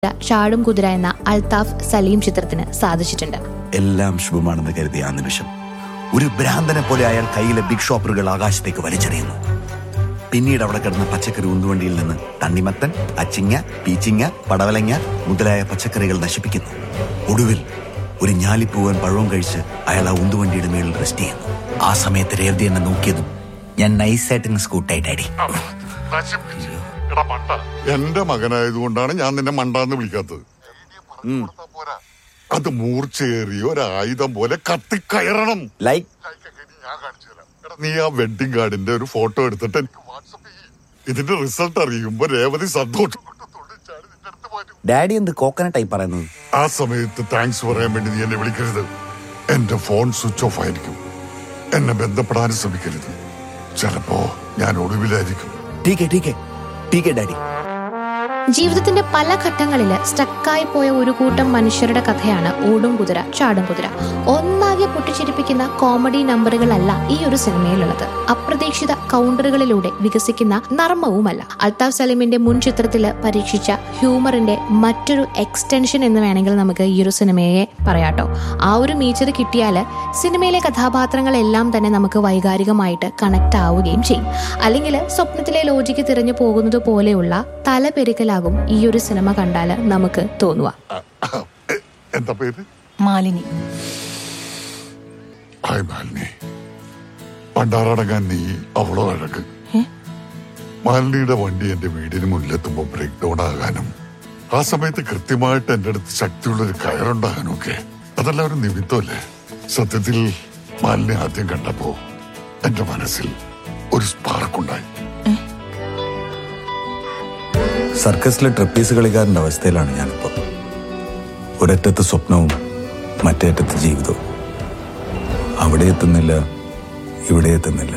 ചാടും കുതിര എന്ന അൽതാഫ് സലീം ചിത്രത്തിന് സാധിച്ചിട്ടുണ്ട് എല്ലാം ശുഭമാണെന്ന് കരുതിയ ആ നിമിഷം ഒരു ഭ്രാന്തനെ പോലെ അയാൾ കയ്യിലെ ബിഗ് ഷോപ്പറുകൾ ആകാശത്തേക്ക് വലിച്ചെറിയുന്നു പിന്നീട് അവിടെ കിടന്ന പച്ചക്കറി ഉന്തുവണ്ടിയിൽ നിന്ന് തണ്ണിമത്തൻ അച്ചിങ്ങ പീച്ചിങ്ങ പടവലങ്ങ മുതലായ പച്ചക്കറികൾ നശിപ്പിക്കുന്നു ഒടുവിൽ ഒരു ഞാലിപ്പൂവൻ പഴവും കഴിച്ച് അയാൾ ആ ഉന്തുവണ്ടിയുടെ മേളിൽ റെസ്റ്റ് ചെയ്യുന്നു ആ സമയത്ത് രേവതി എന്നെ നോക്കിയതും ഞാൻ നൈസായിട്ട് സ്കൂട്ടായിട്ടടി എടാ മണ്ട എന്റെ മകനായതുകൊണ്ടാണ് ഞാൻ നിന്നെ മണ്ടാന്ന് വിളിക്കാത്തത് അത് മൂർച്ചയേറിയ ഒരായുധം പോലെ കത്തിക്കയറണം ലൈക്ക് ഞാൻ കാണിച്ചു തരാം. എടാ, നീ ആ വെഡിങ് കാർഡിന്റെ ഒരു ഫോട്ടോ എടുത്തിട്ട് എനിക്ക് വാട്സപ്പ് ചെയ്യ് ഇതിന്റെ റിസൾട്ട് അറിയുമ്പോ രേവതി സന്തോഷം കൊണ്ട് തുള്ളിച്ചാടി നിന്റെ അടുത്ത് പോയിട്ട് ഡാഡി എന്ത് കോക്കനട്ടായി പറയുന്നത് ആ സമയത്ത് താങ്ക്സ് പറയാൻ വേണ്ടി നീ എന്നെ വിളിക്കരുത് എന്റെ ഫോൺ സ്വിച്ച് ഓഫ് ആയിരിക്കും എന്നെ ബന്ധപ്പെടാൻ ശ്രമിക്കരുത് ചിലപ്പോ ഞാൻ ഒടുവിലായിരിക്കും ടീക്കെ ടീക്കെ ടീക്കെ ഡാഡി ജീവിതത്തിന്റെ പല ഘട്ടങ്ങളിൽ സ്റ്റക്കായി പോയ ഒരു കൂട്ടം മനുഷ്യരുടെ കഥയാണ് ഓടും കുതിര ചാടും കുതിര ഒന്നാകെ പൊട്ടിച്ചിരിപ്പിക്കുന്ന കോമഡി നമ്പറുകളല്ല ഈ ഒരു സിനിമയിലുള്ളത് അപ്രതീക്ഷിത കൗണ്ടറുകളിലൂടെ വികസിക്കുന്ന നർമ്മവുമല്ല അൽതാഫ് സലീമിന്റെ മുൻ ചിത്രത്തിൽ പരീക്ഷിച്ച ഹ്യൂമറിന്റെ മറ്റൊരു എക്സ്റ്റൻഷൻ എന്ന് വേണമെങ്കിൽ നമുക്ക് ഈ ഒരു സിനിമയെ പറയാട്ടോ ആ ഒരു മീച്ചർ കിട്ടിയാൽ സിനിമയിലെ കഥാപാത്രങ്ങളെല്ലാം തന്നെ നമുക്ക് വൈകാരികമായിട്ട് കണക്ട് ആവുകയും ചെയ്യും അല്ലെങ്കിൽ സ്വപ്നത്തിലെ ലോജിക്ക് തിരഞ്ഞു പോകുന്നത് പോലെയുള്ള തലപെരുക്കലാകും ഈ ഒരു സിനിമ കണ്ടാൽ നമുക്ക് തോന്നുക എ, എന്താ പേര് മാലിനി ഹായ് മാലിനി പണ്ടാറടങ്ങാൻ നീ അവളോ അഴക് മാലിനിയുടെ വണ്ടി എന്റെ വീടിന് മുന്നിലെത്തുമ്പോ ബ്രേക്ക് ഡൗൺ ആകാനും ആ സമയത്ത് കൃത്യമായിട്ട് എന്റെ അടുത്ത് ശക്തിയുള്ള ഒരു കയറുണ്ടാകാനും ഒക്കെ അതെല്ലാം ഒരു നിമിത്തമല്ലേ സത്യത്തിൽ മാലിനി ആദ്യം കണ്ടപ്പോ എന്റെ മനസ്സിൽ ഒരു സ്പാർക്ക് ഉണ്ടായി സർക്കസിലെ ട്രപ്പീസ് കളിക്കാരന്റെ അവസ്ഥയിലാണ് ഞാനിപ്പോ ഒരറ്റത്ത് സ്വപ്നവും മറ്റേ അറ്റത്ത് ജീവിതവും അവിടെ എത്തുന്നില്ല ഇവിടെ എത്തുന്നില്ല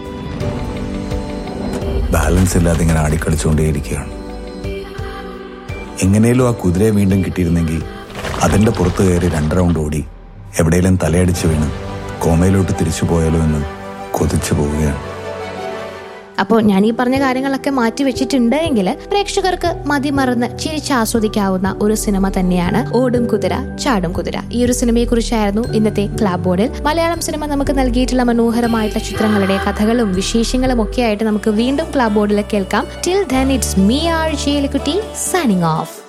ബാലൻസ് ഇല്ലാതെ ഇങ്ങനെ ആടിക്കളിച്ചുകൊണ്ടേയിരിക്കുകയാണ് എങ്ങനെയും ആ കുതിരയെ വീണ്ടും കിട്ടിയിരുന്നെങ്കിൽ അതിന്റെ പുറത്ത് കയറി രണ്ട് റൗണ്ട് ഓടി എവിടെയെങ്കിലും തലയടിച്ച് വീണ് കോമയിലോട്ട് തിരിച്ചു പോയാലോ എന്ന് കൊതിച്ചു പോവുകയാണ് അപ്പോൾ ഞാൻ ഈ പറഞ്ഞ കാര്യങ്ങളൊക്കെ മാറ്റി വെച്ചിട്ടുണ്ട് എങ്കിൽ പ്രേക്ഷകർക്ക് മതിമറന്ന് ചിരിച്ചാസ്വദിക്കാവുന്ന ഒരു സിനിമ തന്നെയാണ് ഓടും കുതിര ചാടും കുതിര ഈ ഒരു സിനിമയെ കുറിച്ചായിരുന്നു ഇന്നത്തെ ക്ലാബ് ബോർഡിൽ മലയാളം സിനിമ നമുക്ക് നൽകിയിട്ടുള്ള മനോഹരമായിട്ടുള്ള ചിത്രങ്ങളുടെ കഥകളും വിശേഷങ്ങളും ഒക്കെ ആയിട്ട് നമുക്ക് വീണ്ടും ക്ലാബ് ബോർഡിൽ കേൾക്കാം till then it's me R ജയിലക്കുട്ടി സൈനിങ് ഓഫ്